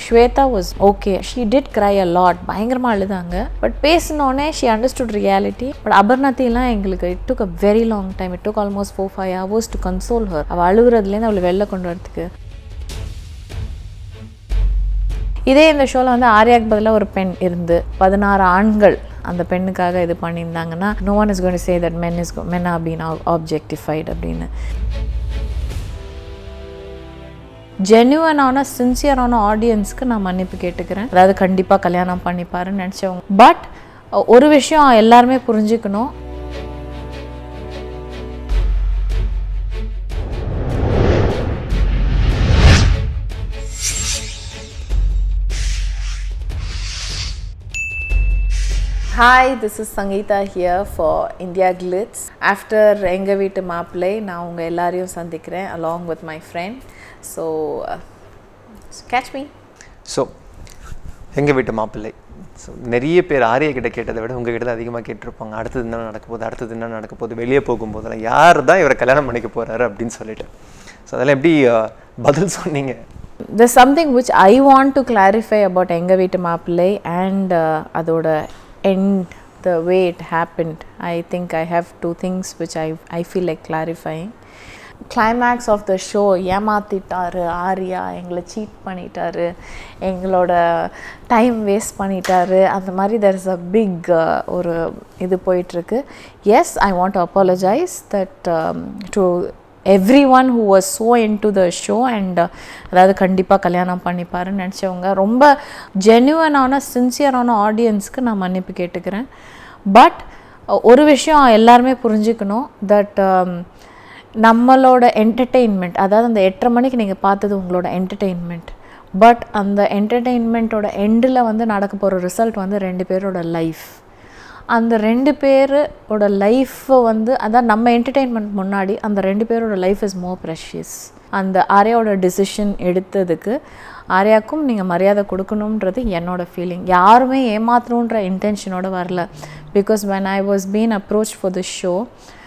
Shweta was okay she did cry a lot பயங்கரமாக அழுதாங்க but பேசினோடனே ஷி அண்டர்ஸ்டுட் ரியாலிட்டி பட் அபர்ணாத்திலாம் எங்களுக்கு it took a very long time it took almost four five hours to console her அவள் அழுகுறதுலேருந்து அவளை வெளில கொண்டு வரதுக்கு இதே இந்த ஷோவில் வந்து ஆர்யாக்கு பதிலாக ஒரு பெண் இருந்து பதினாறு ஆண்கள் அந்த பெண்ணுக்காக இது பண்ணியிருந்தாங்கன்னா no one is going say that men is men அப்படின்னு ஆப்ஜெக்டிஃபைட் அப்படின்னு ஜென்யூனான சின்சியரான ஆடியன்ஸ்க்கு நான் மன்னிப்பு கேட்டுக்கிறேன் அதாவது கண்டிப்பாக கல்யாணம் பண்ணிப்பாருன்னு நினச்சவங்க பட் ஒரு விஷயம் எல்லாருமே புரிஞ்சுக்கணும் hi this is Sangeetha here for IndiaGlitz after எங்கள் வீட்டு மாப்பிள்ளை நான் உங்கள் எல்லாரையும் சந்திக்கிறேன் along with my friend so catch me so எங்கள் வீட்டு மாப்பிள்ளை ஸோ நிறைய பேர் ஆரிய கிட்ட கேட்டதை விட உங்கள் கிட்ட தான் அதிகமாக கேட்டிருப்பாங்க அடுத்தது என்ன நடக்க போகுது அடுத்தது என்ன நடக்க போகுது வெளியே போகும்போதெல்லாம் யார் தான் இவரை கல்யாணம் பண்ணிக்க போகிறாரு அப்படின்னு சொல்லிட்டு ஸோ அதெல்லாம் எப்படி அஹ், பதில் சொன்னீங்க there's something which I want to clarify about எங்கள் வீட்டு மாப்பிள்ளை and uh, அதோட end the way it happened I think I have two things which I, I feel like clarifying climax of the show ஏமாத்திட்டாரு ஆர்யா எங்களை cheat பண்ணிட்டாரு எங்களோட time waste பண்ணிட்டாரு அந்த மாதிரி தெர் இஸ் அ பிக் ஒரு இது போயிட்டுருக்கு yes I want to apologize that to everyone who was so into the show and அதாவது கண்டிப்பாக கல்யாணம் பண்ணிப்பாருன்னு நினச்சவங்க ரொம்ப ஜென்யூனான சின்சியரான ஆடியன்ஸ்க்கு நான் மன்னிப்பு கேட்டுக்கிறேன் பட் ஒரு விஷயம் எல்லாருமே புரிஞ்சுக்கணும் தட் நம்மளோட என்டர்டெயின்மெண்ட் அதாவது அந்த எட்டரை மணிக்கு நீங்கள் பார்த்தது உங்களோட என்டர்டெயின்மெண்ட் பட் அந்த என்டர்டெயின்மெண்ட்டோட எண்டில் வந்து நடக்க போகிற ரிசல்ட் வந்து ரெண்டு பேரோட லைஃப் அந்த ரெண்டு பேரோட லைஃப்பை வந்து அதான் நம்ம என்டர்டெயின்மெண்ட் முன்னாடி அந்த ரெண்டு பேரோட லைஃப் இஸ் மோர் ப்ரெஷியஸ் அந்த ஆர்யாவோட டிசிஷன் எடுத்ததுக்கு ஆர்யாக்கும் நீங்கள் மரியாதை கொடுக்கணுன்றது என்னோட ஃபீலிங் யாருமே ஏமாத்தணுன்ற இன்டென்ஷனோட வரல because when I was been approach for the show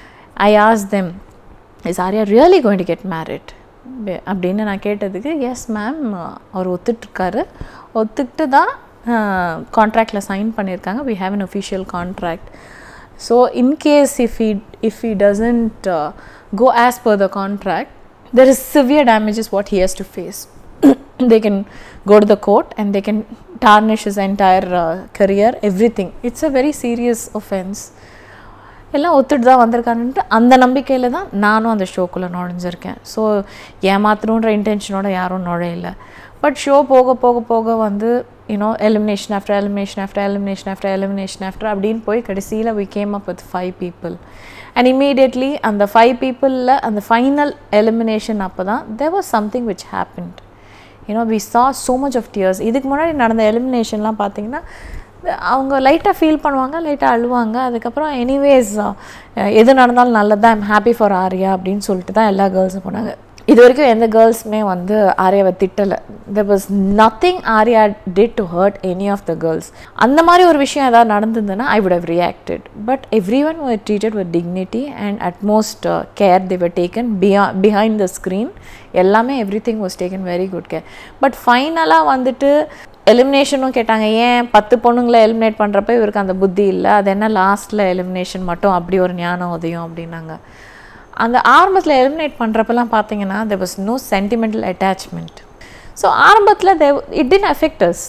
I ask them is Arya really going to get married அப்படின்னு நான் கேட்டதுக்கு எஸ் மேம் அவர் ஒத்துட்ருக்காரு ஒத்துக்கிட்டு தான் கான்ட்ராக்டில் சைன் பண்ணியிருக்காங்க we have an official contract so in case if he if he doesn't uh, go as per the contract there is severe damages what he has to face they can go to the court and they can tarnish his entire uh, career everything it's a very serious offense எல்லாம் ஒத்துட்டு தான் வந்திருக்காருன்ட்டு அந்த நம்பிக்கையில் தான் நானும் அந்த ஷோக்குள்ளே நுழைஞ்சிருக்கேன் so ஏமாத்தணுன்ற இன்டென்ஷனோட யாரும் நுழையல but show போக போக போக வந்து you know elimination after elimination after elimination after elimination after அப்படின்னு போய் கடைசியில் we came up with five people and immediately அந்த ஃபைவ் பீப்புளில் அந்த ஃபைனல் எலிமினேஷன் அப்போ தான் there was something which happened you know we saw so much of tears இதுக்கு முன்னாடி நடந்த எலிமினேஷன்லாம் பார்த்தீங்கன்னா அவங்க லைட்டாக ஃபீல் பண்ணுவாங்க லைட்டாக அழுவாங்க அதுக்கப்புறம் எனிவேஸ் எது நடந்தாலும் நல்லது தான் ஐம் ஹாப்பி ஃபார் ஆர்யா அப்படின்னு சொல்லிட்டு தான் எல்லா கேர்ள்ஸும் போனாங்க இது வரைக்கும் எந்த கேர்ள்ஸுமே வந்து ஆர்யாவை திட்டலை there was nothing Arya did to hurt any of the girls அந்த மாதிரி ஒரு விஷயம் ஏதாவது நடந்ததுன்னா I would have reacted but every one were treated with dignity and utmost care the were taken பியா பிஹைண்ட் த ஸ்க்ரீன் எல்லாமே everything was taken very good care but ஃபைனலாக வந்துட்டு எலிமினேஷனும் கேட்டாங்க ஏன் பத்து பொண்ணுங்களை எலிமினேட் பண்ணுறப்ப இவருக்கு அந்த புத்தி இல்லை அது என்ன லாஸ்ட்டில் எலிமினேஷன் மட்டும் அப்படி ஒரு ஞானம் உதயம் அப்படின்னாங்க அந்த ஆரம்பத்தில் எலிமினேட் பண்ணுறப்பெல்லாம் பார்த்தீங்கன்னா there was no sentimental attachment so ஆரம்பத்தில் they it didn't affect us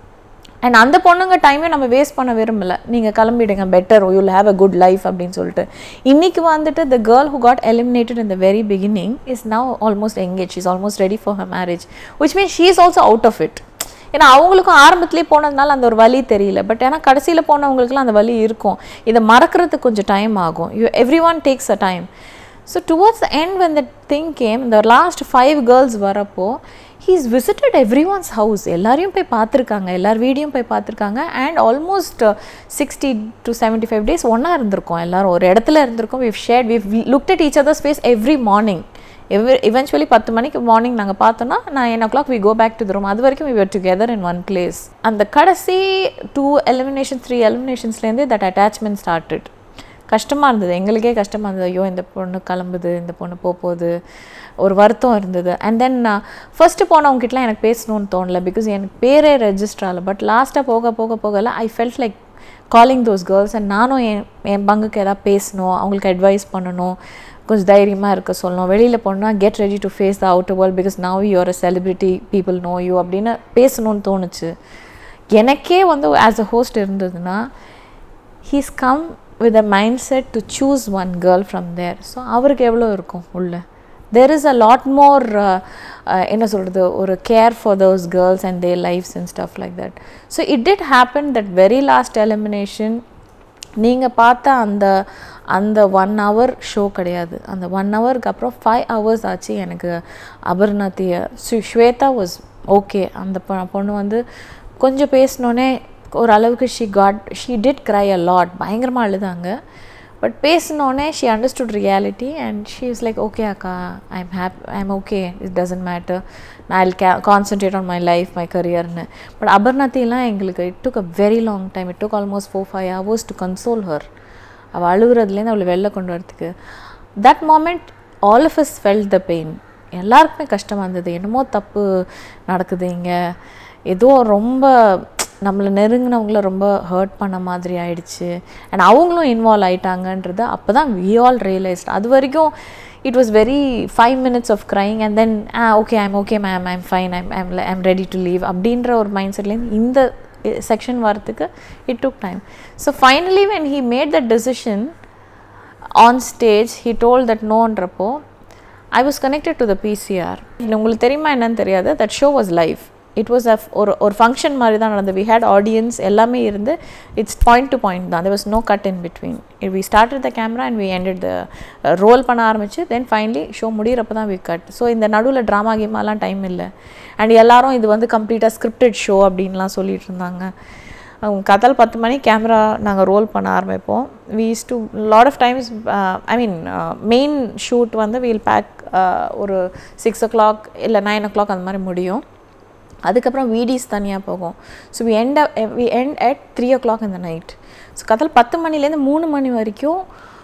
and அந்த பொண்ணுங்க டைமே நம்ம வேஸ்ட் பண்ண விரும்பல நீங்கள் கிளம்பிடுங்க better you'll have a good life அப்படின்னு சொல்லிட்டு இன்றைக்கி வந்துட்டு the girl who got eliminated in the very beginning is now almost engage is almost ready for her marriage which means she is also out of it ஏன்னா அவங்களுக்கும் ஆரம்பத்துலேயே போனதுனால அந்த ஒரு வலி தெரியல பட் ஏன்னா கடைசியில் போனவங்களுக்குலாம் அந்த வலி இருக்கும் இதை மறக்கிறதுக்கு கொஞ்சம் டைம் ஆகும் you every one takes a time so towards the end when the thing came இந்த லாஸ்ட் ஃபைவ் கேர்ள்ஸ் வரப்போ he's visited every one's house எல்லாரையும் போய் பார்த்துருக்காங்க எல்லார் வீடியும் போய் பார்த்துருக்காங்க and almost sixty to seventy five days ஒன்றா இருந்திருக்கோம் எல்லாரும் ஒரு இடத்துல இருந்திருக்கோம் we've shared we've looked at each other's face every morning every eventually பத்து மணிக்கு மார்னிங் நாங்கள் பார்த்தோன்னா நான் nine o'clock we go back to the room அது வரைக்கும் we were together in one place அந்த கடைசி டூ எலிமினேஷன் த்ரீ எலிமினேஷன்ஸ்லேருந்து தட் அட்டாச்மெண்ட் ஸ்டார்டட் கஷ்டமாக இருந்தது எங்களுக்கே கஷ்டமாக இருந்தது ஐயோ இந்த பொண்ணு கிளம்புது இந்த பொண்ணு போக போகுது ஒரு வருத்தம் இருந்தது அண்ட் தென் ஃபஸ்ட்டு போனவங்ககிட்டலாம் எனக்கு பேசணும்னு தோணல பிகாஸ் எனக்கு பேரே ரெஜிஸ்டர் ஆகல பட் லாஸ்ட்டாக போக போக போகல I felt like calling those girls and நானும் என் என் பங்குக்கு எதாவது பேசணும் அவங்களுக்கு அட்வைஸ் பண்ணணும் கொஞ்சம் தைரியமாக இருக்க சொல்லணும் வெளியில் போனால் get ready to face the out world because now you're a celebrity people know you அப்படின்னு பேசணும்னு தோணுச்சு எனக்கே வந்து ஆஸ் அ ஹோஸ்ட் இருந்ததுன்னா he's come with a mind set to choose one girl from there so அவருக்கு எவ்வளோ இருக்கும் உள்ள there is a lot more என்ன சொல்கிறது ஒரு care for those girls and they lifes and stuff like that so it did happen that very last elimination நீங்கள் பார்த்த அந்த அந்த ஒன் ஹவர் ஷோ கிடையாது அந்த ஒன் ஹவருக்கு அப்புறம் ஃபைவ் ஹவர்ஸ் ஆச்சு எனக்கு அபர்ணத்திய ஸ்வ ஸ்வேதா வாஸ் ஓகே அந்த பொ- பொண்ணு வந்து கொஞ்சம் பேசினோன்னே ஓரளவுக்கு she got she did cry a lot பயங்கரமாக அழுதாங்க பட் பேசினோடனே she understood reality and she is like okay அக்கா I am hap I am okay it doesn't matter நான் ஐல் கே concentrate on my life my கரியர்னு but அபர்ணத்திலாம் எங்களுக்கு it took a very long time it took almost four five hours to console her அவள் அழுகுறதுலேருந்து அவளை வெளில கொண்டு வரதுக்கு that moment all of us felt the pain எல்லாருக்குமே கஷ்டமாக இருந்தது என்னமோ தப்பு நடக்குது இங்கே ஏதோ ரொம்ப நம்மளை நெருங்கினவங்கள ரொம்ப ஹர்ட் பண்ண மாதிரி ஆயிடுச்சு அண்ட் அவங்களும் இன்வால்வ் ஆயிட்டாங்கன்றது அப்போ தான் வி ஆல் ரியலைஸ்ட் அது வரைக்கும் it was very five minutes of crying and then ah okay I'm okay ma'am I'm fine I'm I'm I'm ready to leave அப்படின்ற ஒரு மைண்ட் செட்லேருந்து இந்த செக்ஷன் வரத்துக்கு it took time so finally when he made the decision on stage he told that நோன்றப்போ I was connected to the PCR இல்லை உங்களுக்கு தெரியுமா என்னன்னு தெரியாது that show was live it was a ஒரு ஒரு ஃபங்க்ஷன் மாதிரி தான் நடந்தது வி ஹேட் ஆடியன்ஸ் எல்லாமே இருந்து இட்ஸ் பாயிண்ட் டு பாயிண்ட் தான் there was no cut in between we started the camera and we ended the roll பண்ண ஆரம்பிச்சு தென் ஃபைனலி ஷோ முடியிறப்ப தான் வி கட் ஸோ இந்த நடுவில் ட்ராமா கேமாலாம் டைம் இல்லை அண்ட் எல்லாரும் இது வந்து கம்ப்ளீட்டாக ஸ்கிரிப்டட் ஷோ அப்படின்லாம் சொல்லிட்டு இருந்தாங்க அவங்க கதல் பத்து மணி கேமரா நாங்கள் ரோல் பண்ண ஆரம்பிப்போம் we use to lot of times I mean main shoot வந்து வீல் பேக் ஒரு சிக்ஸ் ஓ கிளாக் இல்லை நைன் ஓ கிளாக் அந்த மாதிரி முடியும் அதுக்கப்புறம் வீடிஸ் தனியாக போகும் so we end we end at three o'clock இந்த நைட் ஸோ கதல் பத்து மணிலேருந்து மூணு மணி வரைக்கும்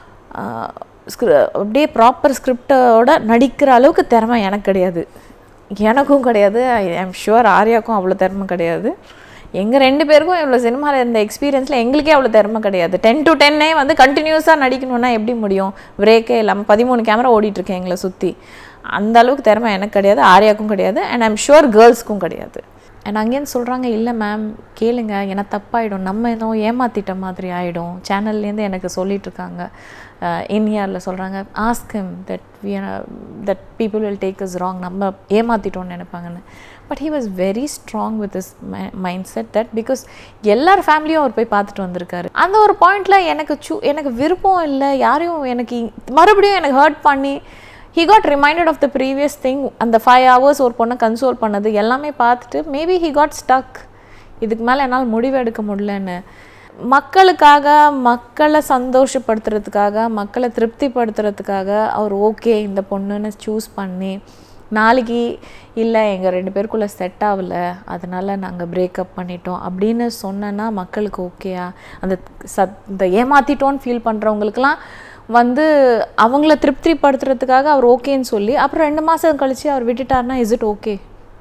ஆஹ், scrip- அப்படியே ப்ராப்பர் ஸ்கிரிப்டோட நடிக்கிற அளவுக்கு திறமை எனக்கு கிடையாது எனக்கும் கிடையாது ஐ எம் ஷுவர் ஆர்யாக்கும் அவ்வளோ திறமை கிடையாது எங்கள் ரெண்டு பேருக்கும் இவ்வளோ சினிமாவில் இருந்த எக்ஸ்பீரியன்ஸில் எங்களுக்கே அவ்வளோ திறமை கிடையாது டென் டு டென்னே வந்து கண்டினியூஸாக நடிக்கணும்னா எப்படி முடியும் பிரேக்கே இல்லாமல் பதிமூணு கேமரா ஓடிட்டுருக்கேன் எங்களை சுற்றி அந்த அளவுக்கு திறமை எனக்கு கிடையாது ஆர்யாக்கும் கிடையாது அண்ட் ஐம் ஷுவர் கேர்ள்ஸ்க்கும் கிடையாது அண்ட் அங்கேருந்து சொல்கிறாங்க இல்லை மேம் கேளுங்க ஏன்னா தப்பாயிடும் நம்ம ஏதோ ஏமாத்திட்ட மாதிரி ஆகிடும் சேனல்லேருந்து எனக்கு சொல்லிட்டு இருக்காங்க இன்ஹியரில் சொல்கிறாங்க ask him that we that people will take is wrong நம்ம ஏமாத்திட்டோம்னு நினைப்பாங்கன்னு but he was very strong with is mind set that because எல்லார் ஃபேமிலியும் அவர் போய் பார்த்துட்டு வந்திருக்காரு அந்த ஒரு பாயிண்டில் எனக்கு சூ எனக்கு விருப்பம் இல்லை யாரையும் எனக்கு இ- மறுபடியும் எனக்கு ஹர்ட் பண்ணி he got reminded of the previous thing அந்த ஃபைவ் ஹவர்ஸ் ஒரு பொண்ணை கன்சோல் பண்ணது எல்லாமே பார்த்துட்டு மேபி ஹி காட் ஸ்டக் இதுக்கு மேலே என்னால் முடிவு எடுக்க முடியலன்னு மக்களுக்காக மக்களை சந்தோஷப்படுத்துறதுக்காக மக்களை திருப்திப்படுத்துறதுக்காக அவர் ஓகே இந்த பொண்ணுன்னு சூஸ் பண்ணி நாளைக்கு இல்லை எங்கள் ரெண்டு பேருக்குள்ளே செட் ஆகல அதனால் நாங்கள் பிரேக்கப் பண்ணிட்டோம் அப்படின்னு சொன்னேன்னா மக்களுக்கு ஓகேயா அந்த சத் இந்த ஏமாத்திட்டோன்னு ஃபீல் பண்ணுறவங்களுக்குலாம் வந்து அவங்கள திருப்திப்படுத்துறதுக்காக அவர் ஓகேன்னு சொல்லி அப்புறம் ரெண்டு மாதம் கழிச்சு அவர் விட்டுட்டாருன்னா is it okay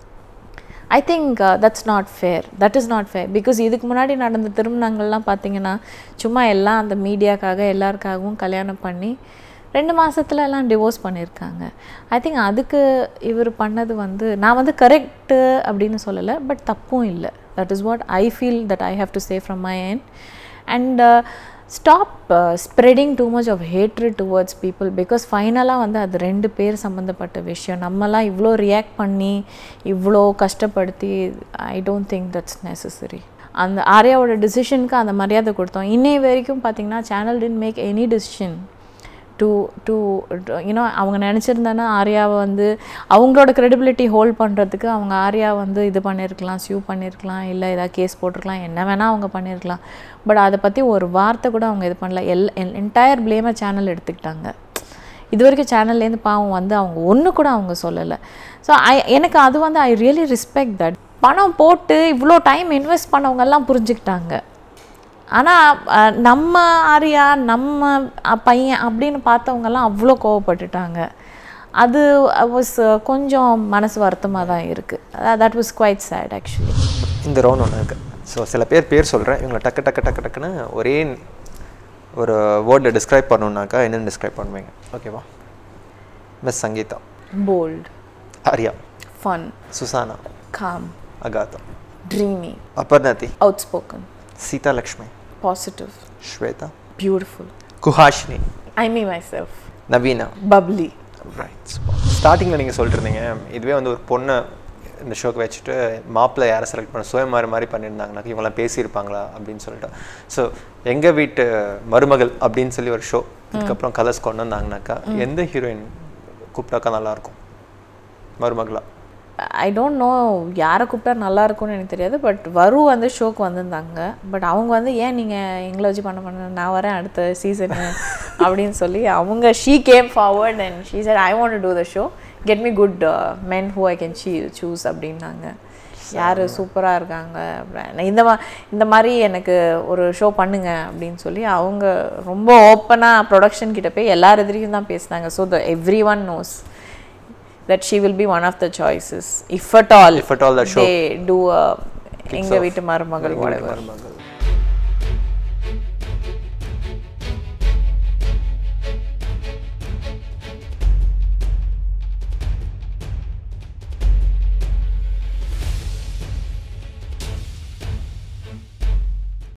I think that's not fair that is not fair because இதுக்கு முன்னாடி நடந்த திருமணங்கள்லாம் பார்த்தீங்கன்னா சும்மா எல்லாம் அந்த மீடியாக்காக எல்லாருக்காகவும் கல்யாணம் பண்ணி ரெண்டு மாசத்துல எல்லாம் டிவோர்ஸ் பண்ணியிருக்காங்க ஐ திங்க் அதுக்கு இவர் பண்ணது வந்து நான் வந்து கரெக்டு அப்படின்னு சொல்லலை பட் தப்பும் இல்லை that is what I feel that I have to say from my end and stop spreading too much of hatred towards people because ஃபைனலாக வந்து அது ரெண்டு பேர் சம்மந்தப்பட்ட விஷயம் நம்மலாம் இவ்வளோ ரியாக்ட் பண்ணி இவ்வளோ கஷ்டப்படுத்தி I don't think that's necessary அந்த ஆர்யாவோட டிசிஷனுக்கு அந்த மரியாதை கொடுத்தோம் இன்னை வரைக்கும் பார்த்தீங்கன்னா channel didn't make any decision to to you know அவங்க நினச்சிருந்தானா ஆர்யாவை வந்து அவங்களோட credibility ஹோல்ட் பண்ணுறதுக்கு அவங்க ஆர்யா வந்து இது பண்ணியிருக்கலாம் சியூ பண்ணியிருக்கலாம் இல்லை ஏதாவது கேஸ் போட்டிருக்கலாம் என்ன வேணால் அவங்க பண்ணியிருக்கலாம் பட் அதை பற்றி ஒரு வார்த்தை கூட அவங்க இது பண்ணல எல் என்டையர் ப்ளேமை சேனல் எடுத்துக்கிட்டாங்க இது வரைக்கும் சேனல்லேருந்து பாவம் வந்து அவங்க ஒன்று கூட அவங்க சொல்லலை ஸோ ஐ எனக்கு அது வந்து ஐ ரியலி ரெஸ்பெக்ட் தட் பணம் போட்டு இவ்வளோ டைம் இன்வெஸ்ட் பண்ணவங்கெல்லாம் புரிஞ்சுக்கிட்டாங்க ஆனால் நம்ம ஆரியா நம்ம அஹ், பையன் அப்படின்னு பார்த்தவங்கெல்லாம் அவ்வளோ கோவப்பட்டுட்டாங்க அது வாஸ் கொஞ்சம் மனசு வருத்தமாக தான் இருக்குது that was quite sad actually இந்த ரவுண்ட் ஒன்று இருக்குது ஸோ சில பேர் பேர் சொல்கிறேன் இவங்களை டக்கு டக்கு டக்கு டக்குன்னு ஒரே ஒரு வேர்டில் டிஸ்கிரைப் பண்ணணுன்னாக்கா என்னென்னு டிஸ்கிரைப் பண்ணுவீங்க ஓகேவா miss Sangeetha bold Arya fun Susana calm Agatha dreamy Abarnathi outspoken Seetha Lakshmi positive Swetha beautiful Kuhashini I me myself Naveena bubbly right ஸ்டார்டிங்கில் நீங்கள் சொல்லிருந்தீங்க இதுவே வந்து ஒரு பொண்ணை இந்த ஷோக்கு வச்சுட்டு மாப்பிள்ளை யாரை செலக்ட் பண்ண சுயமாரி மாதிரி பண்ணியிருந்தாங்கனாக்கா இவங்களாம் பேசியிருப்பாங்களா அப்படின்னு சொல்லிட்டு ஸோ எங்கள் வீட்டு மருமகள் அப்படின்னு சொல்லி ஒரு ஷோ இதுக்கப்புறம் கலர்ஸ் கொண்டு வந்தாங்கனாக்கா எந்த ஹீரோயின் கூப்பிட்டாக்கா நல்லாயிருக்கும் மருமகளா ஐ டோன்ட் நோ யாரை கூப்பிட்டா நல்லா இருக்கும்னு எனக்கு தெரியாது பட் வரு வந்து ஷோக்கு வந்திருந்தாங்க பட் அவங்க வந்து ஏன் நீங்கள் எங்களை வச்சு பண்ண பண்ண நான் வரேன் அடுத்த சீசனு அப்படின்னு சொல்லி அவங்க she came forward and she said I want to the show get me good men who I can see choose அப்படின்னாங்க யார் சூப்பராக இருக்காங்க அப்படின்னு இந்த மா இந்த மாதிரி எனக்கு ஒரு ஷோ பண்ணுங்க அப்படின்னு சொல்லி அவங்க ரொம்ப ஓப்பனாக ப்ரொடக்ஷன் கிட்ட போய் எல்லார் எதிரியும் தான் பேசினாங்க so the every one knows that she will be one of the choices if at all If at all that show they do a எங்க வீட்டு மருமகள் whatever மருமகள்